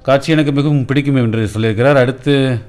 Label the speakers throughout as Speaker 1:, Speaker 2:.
Speaker 1: காட்சி எனக்கு மிகவும் பிடிக்கும் என்று சொல்லியிருக்கிறார் அடுத்து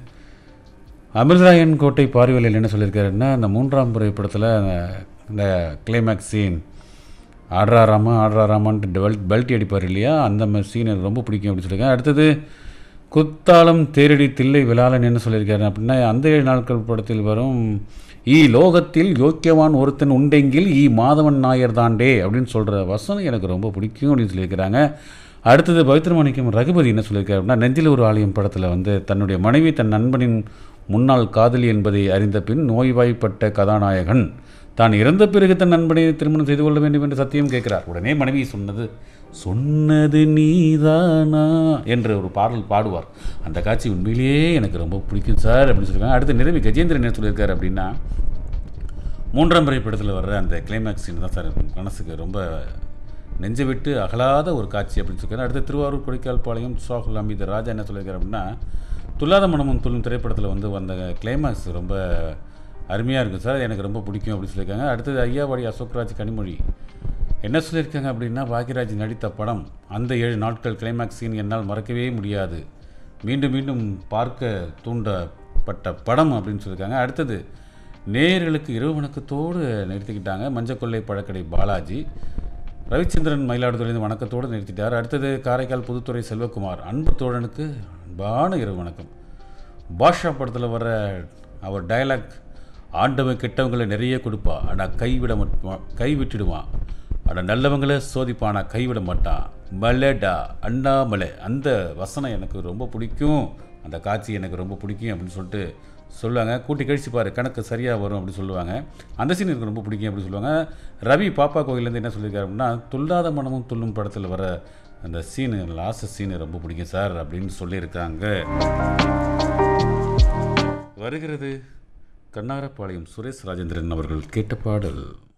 Speaker 1: அமிர்தராயன் கோட்டை பார்வையில் என்ன சொல்லியிருக்காருன்னா இந்த மூன்றாம் முறை படத்தில் இந்த கிளைமேக்ஸ் சீன் ஆடுறாராமா ஆடுறாராமான்ட்டு பெல்ட் பெல்ட் அடிப்பார் இல்லையா அந்த மாதிரி சீன் எனக்கு ரொம்ப பிடிக்கும் அப்படின்னு சொல்லியிருக்கேன் அடுத்தது குத்தாலம் தேரடி தில்லை விழாலன் என்ன சொல்லியிருக்காரு அப்படின்னா அந்த ஏழு நாட்கள் படத்தில் வரும் ஈ லோகத்தில் யோக்கியவான் ஒருத்தன் உண்டெங்கில் ஈ மாதவன் நாயர் தாண்டே அப்படின்னு சொல்கிற வசனம் எனக்கு ரொம்ப பிடிக்கும் அப்படின்னு சொல்லியிருக்கிறாங்க அடுத்தது பவித்ரமாணிக்கம் ரகுபதி என்ன சொல்லியிருக்காரு அப்படின்னா நெஞ்சில் ஒரு ஆலயம் படத்தில் வந்து தன்னுடைய மனைவி தன் நண்பனின் முன்னாள் காதலி என்பதை அறிந்த பின் நோய்வாய்ப்பட்ட கதாநாயகன் தான் இறந்த பிறகு தன் நண்பனை திருமணம் செய்து கொள்ள வேண்டும் என்று சத்தியம் கேட்கிறார் உடனே மனைவி சொன்னது சொன்னது நீதானா என்று ஒரு பாடல் பாடுவார் அந்த காட்சி உண்மையிலேயே எனக்கு ரொம்ப பிடிக்கும் சார் அப்படின்னு சொல்லியிருக்காங்க அடுத்து நிறைவு கஜேந்திரன் என்ன சொல்லியிருக்காரு அப்படின்னா மூன்றாம் முறை படத்தில் வர்ற அந்த கிளைமேக்ஸ் சீன் தான் சார் எனக்கு மனசுக்கு ரொம்ப நெஞ்சை விட்டு அகலாத ஒரு காட்சி அப்படின்னு சொல்லியிருக்காரு அடுத்து திருவாரூர் கொடைக்கால் பாளையம் சோகுல் அமித் ராஜா என்ன சொல்லியிருக்காரு அப்படின்னா துல்லாத மனமும் துள்ளும் திரைப்படத்தில் வந்து வந்த கிளைமேக்ஸ் ரொம்ப அருமையாக இருக்கும் சார் எனக்கு ரொம்ப பிடிக்கும் அப்படின்னு சொல்லியிருக்காங்க அடுத்தது ஐயாவாடி அசோக்ராஜ் கனிமொழி என்ன சொல்லியிருக்காங்க அப்படின்னா பாக்யராஜ் நடித்த படம் அந்த ஏழு நாட்கள் கிளைமேக்ஸ் சீன் என்னால் மறக்கவே முடியாது மீண்டும் மீண்டும் பார்க்க தூண்டப்பட்ட படம் அப்படின்னு சொல்லியிருக்காங்க அடுத்தது நேயர்களுக்கு இரவு வணக்கத்தோடு நிறுத்திக்கிட்டாங்க மஞ்சக்கொள்ளை பழக்கடை பாலாஜி ரவிச்சந்திரன் மயிலாடுதுறையிலிருந்து வணக்கத்தோடு நிறுத்திட்டார் அடுத்தது காரைக்கால் புதுத்துறை செல்வகுமார் அன்பு தோழனுக்கு அன்பான இரவு வணக்கம் பாஷா படத்தில் வர அவர் டயலாக் ஆண்டவன் கெட்டவங்களை நிறைய கொடுப்பா ஆனால் கைவிட மாட்டான் கை விட்டுடுவான் ஆனால் நல்லவங்களை சோதிப்பானா கைவிட மாட்டான் மலடா அண்ணாமலை அந்த வசனம் எனக்கு ரொம்ப பிடிக்கும் அந்த காட்சி எனக்கு ரொம்ப பிடிக்கும் அப்படின்னு சொல்லிட்டு சொல்லுவாங்க கூட்டி கழிச்சு பாரு கணக்கு சரியாக வரும் அப்படின்னு சொல்லுவாங்க அந்த சீன் எனக்கு ரொம்ப பிடிக்கும் அப்படின்னு சொல்லுவாங்க ரவி பாப்பா கோயிலேருந்து என்ன சொல்லியிருக்காரு அப்படின்னா துல்லாத மனமும் துள்ளும் படத்தில் வர அந்த சீனு லாஸ்ட் சீனு ரொம்ப பிடிக்கும் சார் அப்படின்னு சொல்லியிருக்காங்க வருகிறது கண்ணாரப்பாளையம் சுரேஷ் ராஜேந்திரன் அவர்கள் கேட்ட பாடல்